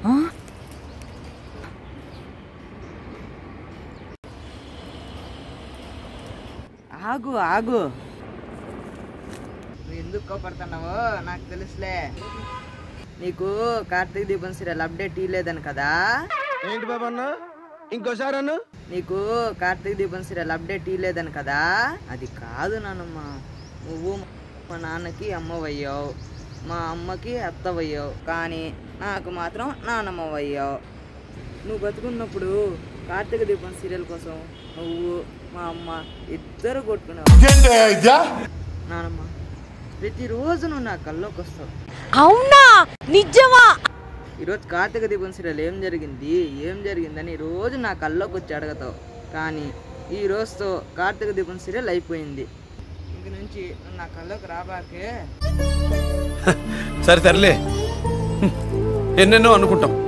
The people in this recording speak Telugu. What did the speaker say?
ఆగు ఆగు నువ్వు ఎందుకు కోపడుతున్నావో నాకు తెలుసులే నీకు కార్తీక దీపం సీరియల్ అప్డేట్ ఇవ్వలేదని కదా ఏంటి బాబా అన్న ఇంకోసారి అన్న నీకు కార్తీక దీపం సీరియల్ అప్డేట్ ఇవ్వలేదని కదా అది కాదు నానమ్మ నువ్వు మా నాన్నకి అమ్మవయ్యావు మా అమ్మకి అత్తవయ్యావు కానీ నాకు మాత్రం నానమ్మవయ్యావు నువ్వు బతుకున్నప్పుడు కార్తీక దీపం సీరియల్ కోసం నువ్వు మా అమ్మ ఇద్దరు కొట్టుకున్నావు నానమ్మ ప్రతిరోజు నువ్వు నా కల్లోకి వస్తావు అవునా నిజమా ఈరోజు కార్తీక దీపం సీరియల్ ఏం జరిగింది ఏం జరిగిందని రోజు నా కల్లోకి వచ్చి అడగతావు కానీ ఈ రోజుతో కార్తీక దీపం సీరియల్ అయిపోయింది ఇంక నుంచి నువ్వు నా కల్లోకి రాబాకే సరే తరలే ఎన్నెన్నో అనుకుంటాం